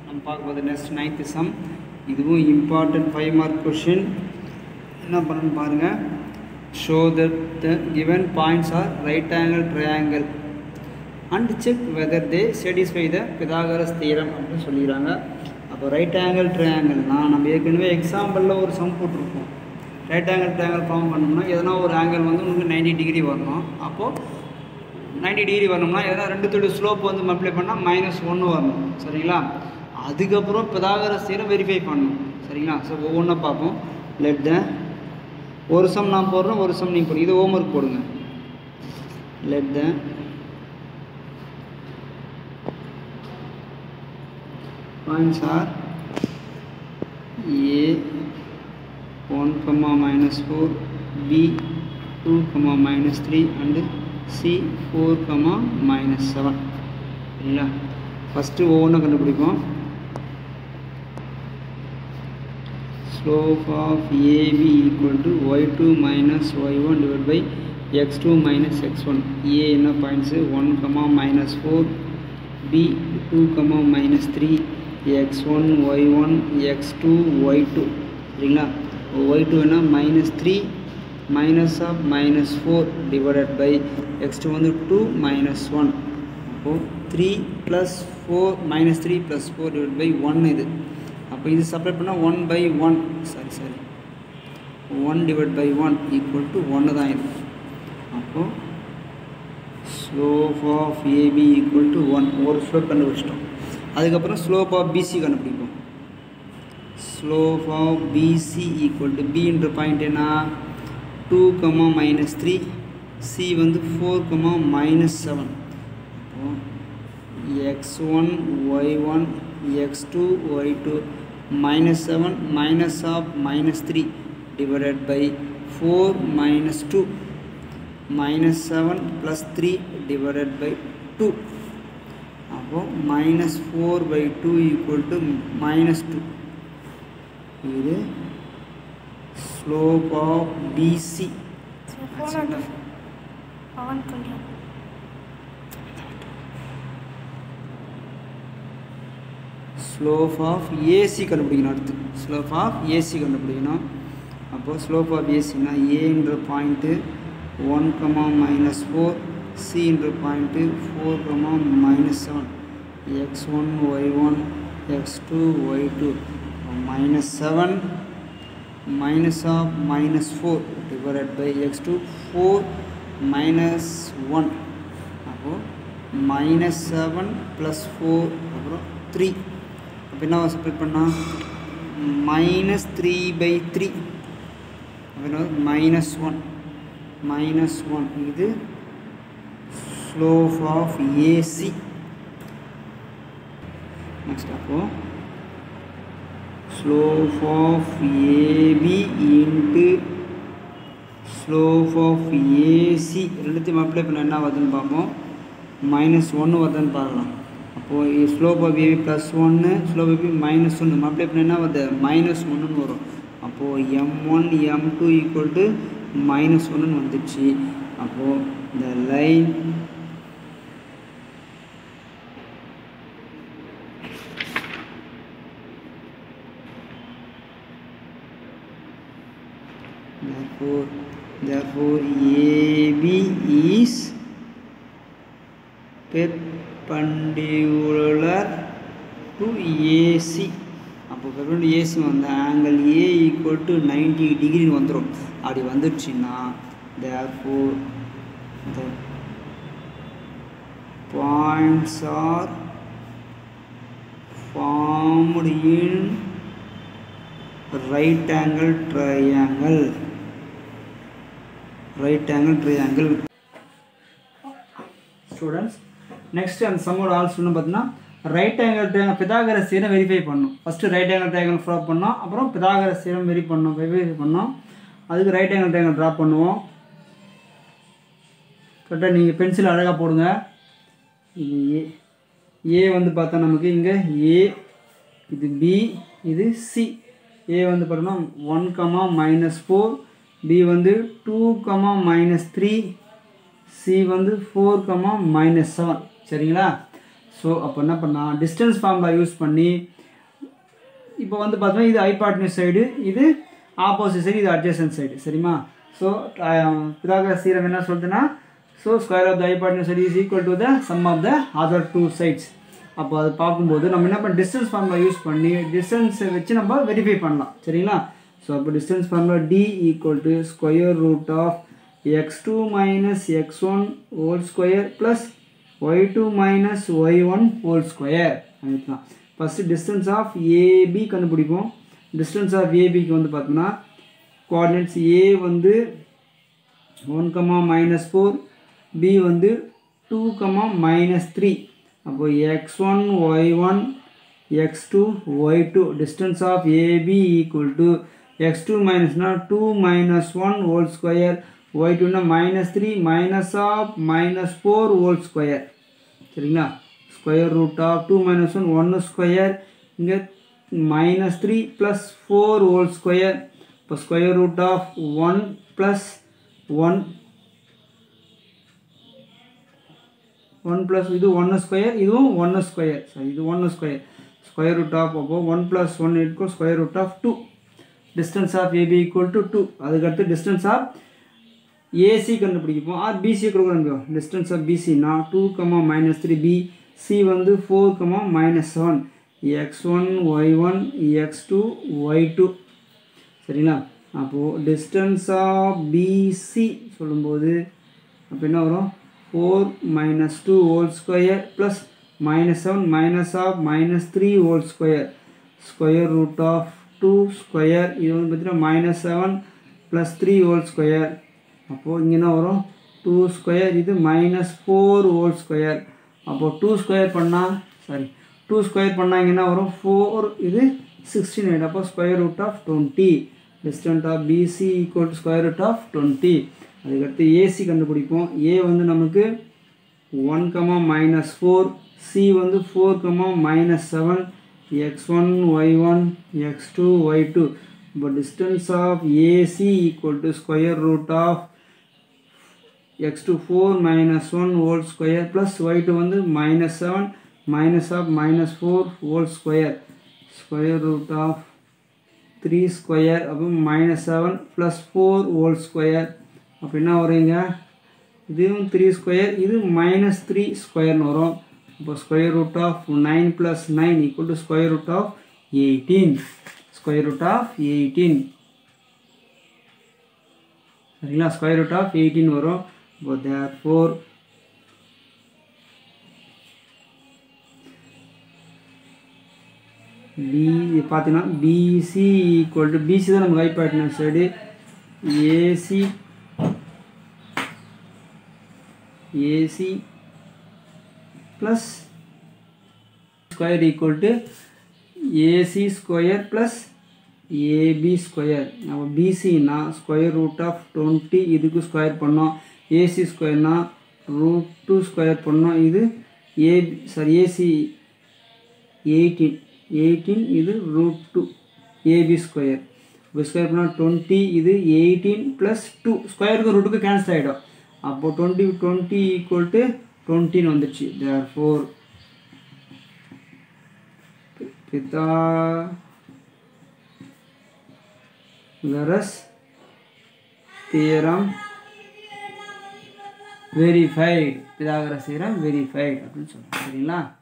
நம்ம பார்க்கும்போது next ninth sum இதுவும் இம்பார்ட்டன்ட் ஃபைவ் மார்க் கொஷின் என்ன பண்ணணும்னு பாருங்கள் show that the given points are right angle triangle and check whether they satisfy the Pythagoras theorem அப்படின்னு சொல்லிடுறாங்க அப்போ ரைட் ஆங்கிள் ட்ரையாங்கிள்னா நம்ம ஏற்கனவே எக்ஸாம்பிளில் ஒரு சம் போட்டிருப்போம் ரைட் ஆங்கிள் ட்ரையாங்கிள் ஃபார்ம் பண்ணோம்னா எதனா ஒரு ஆங்கிள் வந்து உங்களுக்கு நைன்டி டிகிரி வரணும் அப்போது நைன்டி டிகிரி வரணும்னா எதனா ரெண்டுத்தோட ஸ்லோப் வந்து மல்டிப்ளை பண்ணால் மைனஸ் ஒன்று வரணும் சரிங்களா அதுக்கப்புறம் பிதாகரஸ் தீரம் வெரிஃபை பண்ணணும் சரிங்களா ஸோ ஒவ்வொன்றா பார்ப்போம் லெட் த ஒரு சம் நான் போடுறேன் ஒரு சம் நீங்கள் போடுங்க இது ஹோம்ஒர்க் போடுங்க let the points are A one comma minus four B two comma minus three and C four comma minus seven சரிங்களா ஃபஸ்ட்டு ஒவ்வொன்றும் கண்டுபிடிப்போம் slope of AB equal to y2 minus y1 divided by x2 minus x1 A என்ன points one comma minus four B two comma minus three x one y one x two y two சரிங்களா y two என்ன minus three minus of minus four divided by x two வந்து two minus one அப்போது three plus four minus three plus four divide by one இது அப்போ இது separate பண்ணால் one by one sorry sorry one divide by one equal to ஒன்று தான் இது அப்போது slope of AB equal to one ஒரு ஸ்லோப் கண்டுபிடிச்சிட்டோம் அதுக்கப்புறம் ஸ்லோப் ஆஃப் பிசி கண்டுபிடிப்போம் slope of BC equal to பின்ற பாயிண்ட் என்ன two comma minus three C வந்து ஃபோர் கமா மைனஸ் செவன் அப்போது x one y one x2 y2 minus 7 minus of minus 3 divided by 4 minus 2 minus 7 plus 3 divided by 2 அப்போ minus 4 by 2 equal to minus 2 இது slope of BC phone Pawan Kalyan slope of AC கண்டுபிடிக்கணும் அடுத்து slope of AC கண்டுபிடிக்கணும் அப்போது slope of ஏசினா ஏன்ற point one comma minus four சின்ற point four comma minus seven x one y one x two y two minus seven minus of minus four divided by x two four minus one அப்போது minus seven plus four அப்புறம் three அப்போ என்ன separate பண்ணால் minus three by three அப்படின்னா minus one minus one இது slope of AC next அப்போ slope of AB into slope of AC ரெண்டுத்தையும் apply பண்ண என்ன வருதுன்னு பார்ப்போம் மைனஸ் ஒன்று வருதுன்னு பார்க்கலாம் அப்போது ஸ்லோப் ஆஃப் ஏபி ப்ளஸ் ஒன்று ஸ்லோப் ஏபி மைனஸ் ஒன்று அப்ளை பண்ண என்ன வருது மைனஸ் ஒன்றுன்னு வரும் அப்போது M one M two equal to minus ஒன்றுன்னு வந்துடுச்சு அப்போது இந்த line therefore therefore AB is perpendicular to AC அப்போ பெர்பெண்டிகுலர் ஏசி வந்து angle A equal to ninety டிகிரின்னு வந்துடும் அப்படி வந்துடுச்சுன்னா therefore the points are formed in right angle triangle right angle triangle students next அந்த சம்மோட ஆல்சோன்னு பார்த்தீங்கன்னா right angle triangle Pythagoras theorem verify பண்ணணும் ஃபஸ்ட்டு ரைட் ஆங்கிள் ட்ரையாங்கல் ஃப்ரா பண்ணோம் அப்புறம் பிதாகரஸ் சீரம் வெரி பண்ணோம் வெரிஃபை பண்ணோம் அதுக்கு ரைட் ஆங்கிள் ட்ரையாங்கல் ட்ரா பண்ணுவோம் கரெக்டாக நீங்கள் பென்சில் அழகாக போடுங்க இது ஏ ஏ வந்து பார்த்தா நமக்கு இங்கே ஏ இது பி இது சி ஏ வந்து பார்த்தோம்னா one comma minus four B வந்து two comma minus three C வந்து ஃபோர் கமா மைனஸ் செவன் சரிங்களா ஸோ அப்போ என்ன பண்ணால் டிஸ்டன்ஸ் ஃபார்முலா யூஸ் பண்ணி இப்போ வந்து பார்த்தோம்னா இது ஹைபாட்னியூஸ் சைடு இது ஆப்போசிட் சைடு இது அட்ஜசன்ட் சைடு சரிம்மா ஸோ பிதாகரஸ் தீரம் என்ன சொல்லுதுன்னா so square of the hypotenuse side is equal to the sum of the other two sides அப்போ அது பார்க்கும்போது நம்ம என்ன பண்ண டிஸ்டன்ஸ் ஃபார்முலா யூஸ் பண்ணி டிஸ்டன்ஸை வச்சு நம்ம வெரிஃபை பண்ணலாம் சரிங்களா ஸோ அப்போ distance formula D equal to square root of x two minus x one whole square plus y two minus y one whole square அதுதான் ஃபஸ்ட்டு டிஸ்டன்ஸ் ஆஃப் ஏபி கண்டுபிடிப்போம் டிஸ்டன்ஸ் ஆஃப் ஏபிக்கு வந்து பார்த்தோம்னா கோஆர்டினேட்ஸ் ஏ வந்து one comma minus four B வந்து two comma minus three அப்போ x one y one x two y two distance of AB equal to x two மைனஸ்னா two minus one whole square y டூனா minus three minus of minus four whole square சரிங்களா square root of two minus one ஒன்று square இங்கே minus three plus four whole square இப்போ square root of one plus one one plus இது ஒன்று square இதுவும் ஒன்று square sorry இது ஒன்று ஸ்கொயர் ஸ்கொயர் ரூட் ஆஃப் அப்போ ஒன் ப்ளஸ் ஒன் இருக்கும் square root of two distance of AB equal to two அதுக்கடுத்து டிஸ்டன்ஸ் ஆஃப் ஏசி கண்டுபிடிப்போம் ஆர் பிசி கொடுக்குறோம் டிஸ்டன்ஸ் ஆஃப் பிசினா two comma minus three B C வந்து four comma minus seven x one y one x two y two சரிங்களா அப்போது distance of BC சொல்லும்போது அப்போ என்ன வரும் four minus two whole square plus minus seven minus of minus three whole square square root of two square இது வந்து பார்த்தீங்கன்னா minus seven plus three whole square அப்போது இங்கே என்ன வரும் டூ ஸ்கொயர் இது மைனஸ் ஃபோர் ஹோல் ஸ்கொயர் அப்போது two square பண்ணால் சாரி டூ ஸ்கொயர் பண்ணால் இங்கே என்ன வரும் ஃபோர் இது சிக்ஸ்டீன் எயிட் அப்போ square root of twenty distant of BC equal to square root of twenty அதுக்கடுத்து ஏசி கண்டுபிடிப்போம் ஏ வந்து நமக்கு one comma minus four C வந்து four comma minus seven x one y one x two y two இப்போ distance of AC equal to square root of x two four minus one whole square plus y two வந்து minus seven minus of minus four whole square square root of three square அப்போ minus seven plus four whole square அப்போ என்ன வருங்க இதுவும் three square இது minus three ஸ்கொயர்னு வரும் இப்போ square root of nine plus nine equal to square root of eighteen square root of eighteen சரிங்களா ஸ்கொயர் ரூட் ஆஃப் எயிட்டீன் வரும் இப்போ தேர் ஃபோர் பி பார்த்தீங்கன்னா பிசி ஈக்குவல் டு பிசி தான் நமக்கு hypotenuse side AC AC plus square equal to AC square plus AB square நம்ம பிசின்னா square root of twenty இதுக்கு square பண்ணோம் ஏசி ஸ்கொயர்னா ரூட் டூ ஸ்கொயர் பண்ணோம் இது AB sorry AC eighteen eighteen இது ரூட் டூ ஏபி ஸ்கொயர் இப்போ square பண்ணால் டுவெண்ட்டி இது எயிட்டீன் ப்ளஸ் டூ ஸ்கொயருக்கு ரூட்டுக்கு கேன்சல் ஆகிடும் அப்போது டுவெண்ட்டி டுவெண்ட்டி ஈக்குவல் டு டுவெண்ட்டின்னு வந்துடுச்சு therefore Pythagoras theorem verified Pythagoras theorem verified அப்படின்னு சொல்லுவோம் சரிங்களா